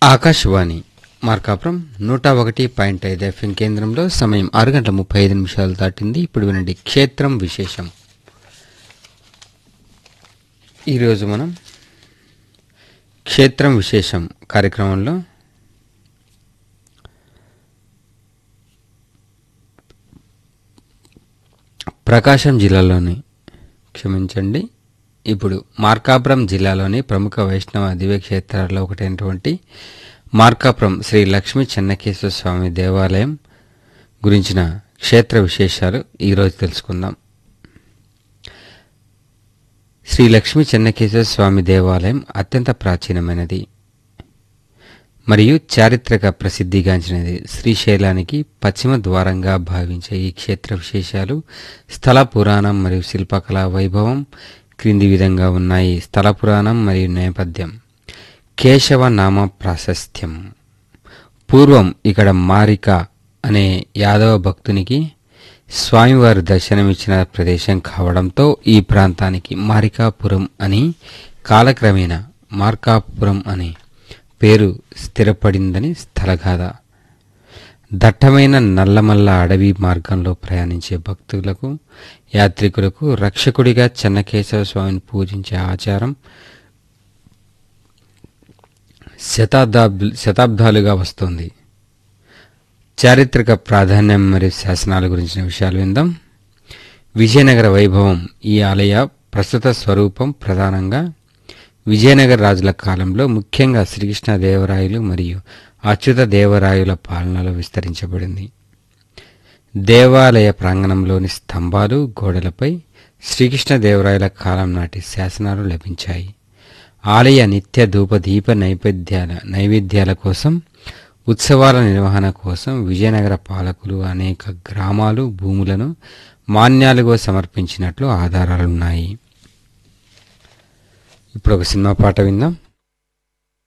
ఆకాశవాణి మార్కాపురం నూట ఒకటి పాయింట్ ఐదు ఎఫ్ఎం కేంద్రంలో సమయం ఆరు గంటల ముప్పై ఐదు నిమిషాలు దాటింది ఇప్పుడు వినండి క్షేత్రం విశేషం ఈరోజు మనం క్షేత్రం విశేషం కార్యక్రమంలో ప్రకాశం జిల్లాలోని క్షమించండి ఇప్పుడు మార్కాపురం జిల్లాలోని ప్రముఖ వైష్ణవ దివ్యక్షేత్రాల్లో ఒకటైనటువంటి మార్కాపురం శ్రీ లక్ష్మీ చెన్నకేశ్వర స్వామి దేవాలయం గురించిన క్షేత్ర విశేషాలు ఈరోజు తెలుసుకుందాం శ్రీ లక్ష్మీ చెన్నకేశ్వర స్వామి దేవాలయం అత్యంత ప్రాచీనమైనది మరియు చారిత్రక ప్రసిద్ధిగాంచినది శ్రీశైలానికి పశ్చిమ ద్వారంగా భావించే ఈ క్షేత్ర విశేషాలు స్థల పురాణం మరియు శిల్పకళా వైభవం క్రింది విధంగా ఉన్నాయి స్థల పురాణం మరియు నేపథ్యం కేశవ నామ ప్రాశస్త్యం పూర్వం ఇక్కడ మారిక అనే యాదవ భక్తునికి స్వామివారు దర్శనమిచ్చిన ప్రదేశం కావడంతో ఈ ప్రాంతానికి మారికాపురం అని కాలక్రమేణా మార్కాపురం అని పేరు స్థిరపడిందని స్థలగాథ దట్టమైన నల్లమల్ల అడవి మార్గంలో ప్రయాణించే భక్తులకు యాత్రికులకు రక్షకుడిగా చెన్నకేశవ స్వామిని పూజించే ఆచారం శతాబ్దాబ్ శతాబ్దాలుగా వస్తుంది చారిత్రక ప్రాధాన్యం మరియు శాసనాల గురించిన విషయాలు విందాం విజయనగర వైభవం ఈ ఆలయ ప్రస్తుత స్వరూపం ప్రధానంగా విజయనగర రాజుల కాలంలో ముఖ్యంగా శ్రీకృష్ణదేవరాయలు మరియు అచ్యుత దేవరాయుల పాలనలో విస్తరించబడింది దేవాలయ ప్రాంగణంలోని స్తంభాలు గోడలపై శ్రీకృష్ణదేవరాయల కాలం నాటి శాసనాలు లభించాయి ఆలయ నిత్య ధూపదీప నైవేద్యాల నైవేద్యాల కోసం ఉత్సవాల నిర్వహణ కోసం విజయనగర పాలకులు అనేక గ్రామాలు భూములను మాన్యాలుగా సమర్పించినట్లు ఆధారాలున్నాయి ఇప్పుడు ఒక సినిమా పాట విందాం